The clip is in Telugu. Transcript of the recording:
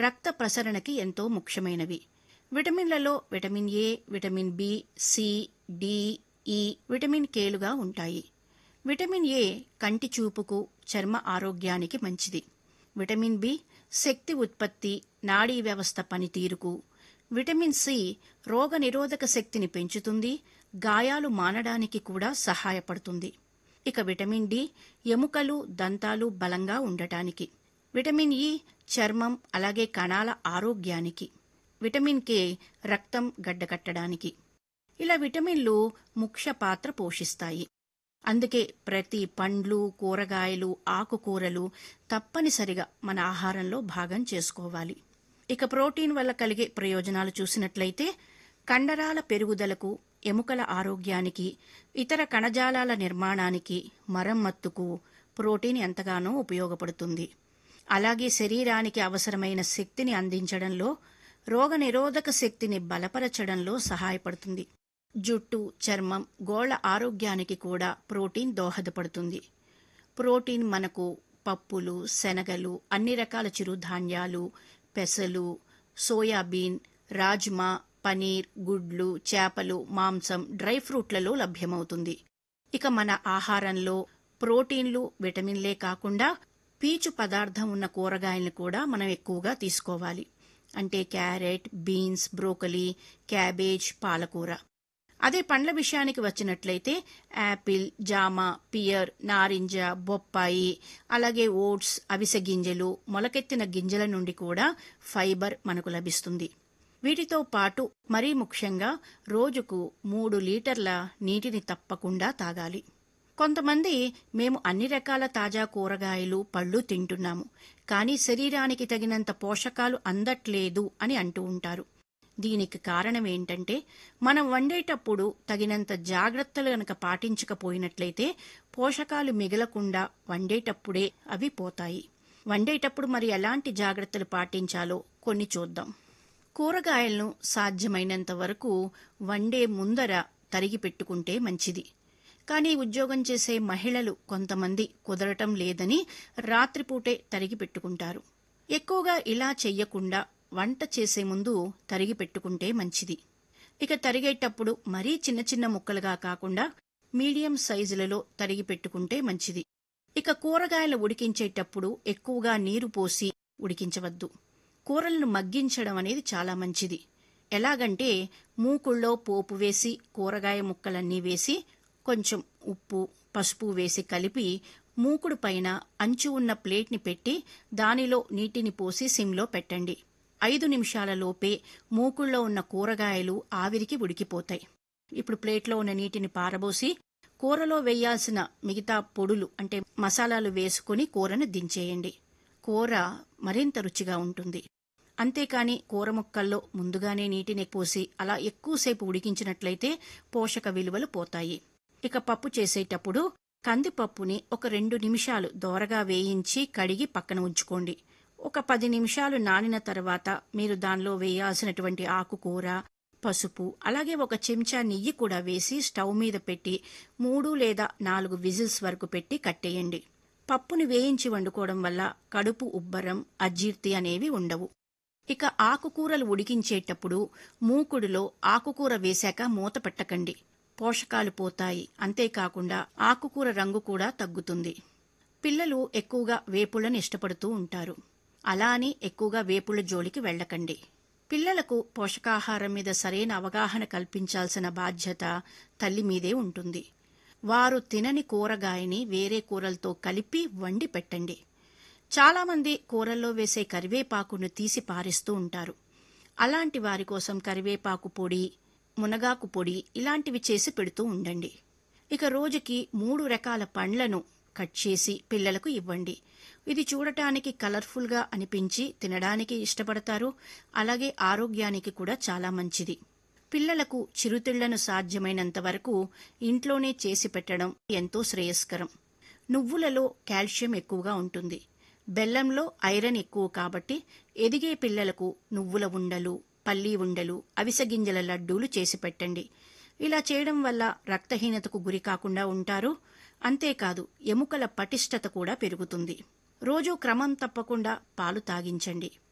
రక్త ప్రసరణకి ఎంతో ముఖ్యమైనవి విటమిన్లలో vitamin A vitamin B C D E vitamin కేలుగా ఉంటాయి విటమిన్ ఏ కంటి చూపుకు చర్మ ఆరోగ్యానికి మంచిది విటమిన్ బి శక్తి ఉత్పత్తి నాడీ వ్యవస్థ పనితీరుకు విటమిన్ సి రోగనిరోధక శక్తిని పెంచుతుంది గాయాలు మానడానికి కూడా సహాయపడుతుంది ఇక విటమిన్ డి ఎముకలు దంతాలు బలంగా ఉండటానికి విటమిన్ ఇ చర్మం అలాగే కణాల ఆరోగ్యానికి విటమిన్ కే రక్తం గడ్డకట్టడానికి ఇలా విటమిన్లు ముఖ్య పాత్ర పోషిస్తాయి అందుకే ప్రతి పండ్లు కూరగాయలు ఆకుకూరలు తప్పనిసరిగా మన ఆహారంలో భాగం చేసుకోవాలి ఇక ప్రోటీన్ వల్ల కలిగే ప్రయోజనాలు చూసినట్లయితే కండరాల పెరుగుదలకు ఎముకల ఆరోగ్యానికి ఇతర కణజాలాల నిర్మాణానికి మరమ్మత్తుకు ప్రోటీన్ ఎంతగానో ఉపయోగపడుతుంది అలాగే శరీరానికి అవసరమైన శక్తిని అందించడంలో రోగనిరోధక శక్తిని బలపరచడంలో సహాయపడుతుంది జుట్టు చర్మం గోళ్ల ఆరోగ్యానికి కూడా ప్రోటీన్ దోహదపడుతుంది ప్రోటీన్ మనకు పప్పులు శనగలు అన్ని రకాల చిరుధాన్యాలు పెసలు సోయాబీన్ రాజ్మా పనీర్ గుడ్లు చేపలు మాంసం డ్రై ఫ్రూట్లలో లభ్యమవుతుంది ఇక మన ఆహారంలో ప్రోటీన్లు విటమిన్లే కాకుండా పీచు పదార్థం ఉన్న కూరగాయలను కూడా మనం ఎక్కువగా తీసుకోవాలి అంటే క్యారెట్ బీన్స్ బ్రోకలీ క్యాబేజ్ పాలకూర అదే పండ్ల విషయానికి వచ్చినట్లయితే యాపిల్ జామ పియర్ నారింజ బొప్పాయి అలాగే ఓట్స్ అవిసె గింజలు మొలకెత్తిన గింజల నుండి కూడా ఫైబర్ మనకు లభిస్తుంది వీటితో పాటు మరీ ముఖ్యంగా రోజుకు మూడు లీటర్ల నీటిని తప్పకుండా తాగాలి కొంతమంది మేము అన్ని రకాల తాజా కూరగాయలు పళ్ళు తింటున్నాము కానీ శరీరానికి తగినంత పోషకాలు అందట్లేదు అని అంటూ ఉంటారు దీనికి కారణం ఏంటంటే మనం వండేటప్పుడు తగినంత జాగ్రత్తలు గనక పాటించకపోయినట్లయితే పోషకాలు మిగలకుండా వండేటప్పుడే అవి పోతాయి వండేటప్పుడు మరి ఎలాంటి జాగ్రత్తలు పాటించాలో కొన్ని చూద్దాం కూరగాయలను సాధ్యమైనంత వరకు వండే ముందర తరిగి పెట్టుకుంటే మంచిది కానీ ఉద్యోగం చేసే మహిళలు కొంతమంది కుదరటం లేదని రాత్రిపూటే తరిగి పెట్టుకుంటారు ఎక్కువగా ఇలా చెయ్యకుండా వంట చేసే ముందు తరిగి పెట్టుకుంటే మంచిది ఇక తరిగేటప్పుడు మరీ చిన్న చిన్న ముక్కలుగా కాకుండా మీడియం సైజులలో తరిగి పెట్టుకుంటే మంచిది ఇక కూరగాయలు ఉడికించేటప్పుడు ఎక్కువగా నీరు పోసి ఉడికించవద్దు కూరలను మగ్గించడం అనేది చాలా మంచిది ఎలాగంటే మూకుళ్ళో పోపు వేసి కూరగాయ ముక్కలన్నీ వేసి కొంచెం ఉప్పు పసుపు వేసి కలిపి మూకుడు పైన అంచు ఉన్న ప్లేట్ని పెట్టి దానిలో నీటిని పోసి సిమ్లో పెట్టండి ఐదు నిమిషాల లోపే మూకుళ్ళో ఉన్న కూరగాయలు ఆవిరికి ఉడికిపోతాయి ఇప్పుడు ప్లేట్లో ఉన్న నీటిని పారబోసి కూరలో వేయాల్సిన మిగతా పొడులు అంటే మసాలాలు వేసుకుని కూరను దించేయండి కూర మరింత రుచిగా ఉంటుంది అంతేకాని కూర ముక్కల్లో ముందుగానే నీటిని పోసి అలా ఎక్కువసేపు ఉడికించినట్లయితే పోషక విలువలు పోతాయి ఇక పప్పు చేసేటప్పుడు కందిపప్పుని ఒక రెండు నిమిషాలు దోరగా వేయించి కడిగి పక్కన ఉంచుకోండి ఒక పది నిమిషాలు నానిన తర్వాత మీరు దానిలో వేయాల్సినటువంటి ఆకుకూర పసుపు అలాగే ఒక చెంచా నెయ్యి కూడా వేసి స్టవ్ మీద పెట్టి మూడు లేదా నాలుగు విజిల్స్ వరకు పెట్టి కట్టేయండి పప్పుని వేయించి వండుకోవడం వల్ల కడుపు ఉబ్బరం అజీర్తి అనేవి ఉండవు ఇక ఆకుకూరలు ఉడికించేటప్పుడు మూకుడులో ఆకుకూర వేశాక మూత పెట్టకండి పోషకాలు పోతాయి అంతేకాకుండా ఆకుకూర రంగు కూడా తగ్గుతుంది పిల్లలు ఎక్కువగా వేపులను ఇష్టపడుతూ ఉంటారు అలా అని ఎక్కువగా వేపుల జోలికి వెళ్ళకండి పిల్లలకు పోషకాహారం మీద సరైన అవగాహన కల్పించాల్సిన బాధ్యత తల్లి మీదే ఉంటుంది వారు తినని కూరగాయని వేరే కూరలతో కలిపి వండి పెట్టండి చాలామంది కూరల్లో వేసే కరివేపాకును తీసి పారేస్తూ ఉంటారు అలాంటి వారి కోసం కరివేపాకు పొడి మునగాకు పొడి ఇలాంటివి చేసి పెడుతూ ఉండండి ఇక రోజుకి మూడు రకాల పండ్లను కట్ చేసి పిల్లలకు ఇవ్వండి ఇది చూడటానికి కలర్ఫుల్గా అనిపించి తినడానికి ఇష్టపడతారు అలాగే ఆరోగ్యానికి కూడా చాలా మంచిది పిల్లలకు చిరుతిళ్లను సాధ్యమైనంత వరకు ఇంట్లోనే చేసి పెట్టడం ఎంతో శ్రేయస్కరం నువ్వులలో కాల్షియం ఎక్కువగా ఉంటుంది బెల్లంలో ఐరన్ ఎక్కువ కాబట్టి ఎదిగే పిల్లలకు నువ్వుల ఉండలు పల్లీ ఉండలు అవిసె గింజల లడ్డూలు చేసి పెట్టండి ఇలా చేయడం వల్ల రక్తహీనతకు గురి కాకుండా ఉంటారు అంతేకాదు ఎముకల పటిష్టత కూడా పెరుగుతుంది రోజూ క్రమం తప్పకుండా పాలు తాగించండి